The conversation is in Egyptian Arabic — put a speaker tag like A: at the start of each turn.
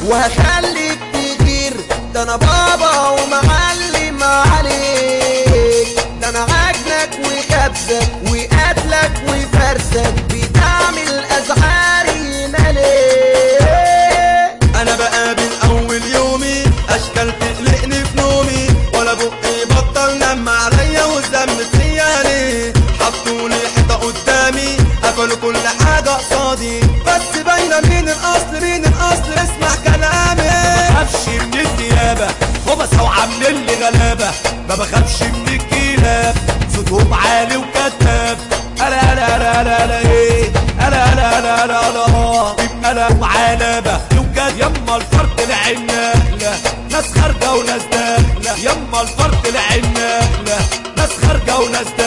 A: وهخليك تغير ده انا بابا ومعلم عليك ده انا عجنك وخبزك وقتلك وفرسك بتعمل ازعاري مالك
B: انا بقابل اول يومي اشكال تقلقني في نومي ولا بقي بطل نم عليا والذنب فيا ليه حطولي حيطه قدامي قفلوا كل حاجه قصادي بس باينه مين الاصل مين الاصل اسمع كلامي
C: بخافش من النيابة خبصة وعاملين لي غلابة ما بخافش من الكلاب صوتهم عالي وكتاب انا انا انا انا انا ايه انا انا انا انا انا انا وعلامة وكاد يما الفرد العناقلة ناس خارجة وناس داخلة يما الفرد العناقلة ناس خارجة وناس داخلة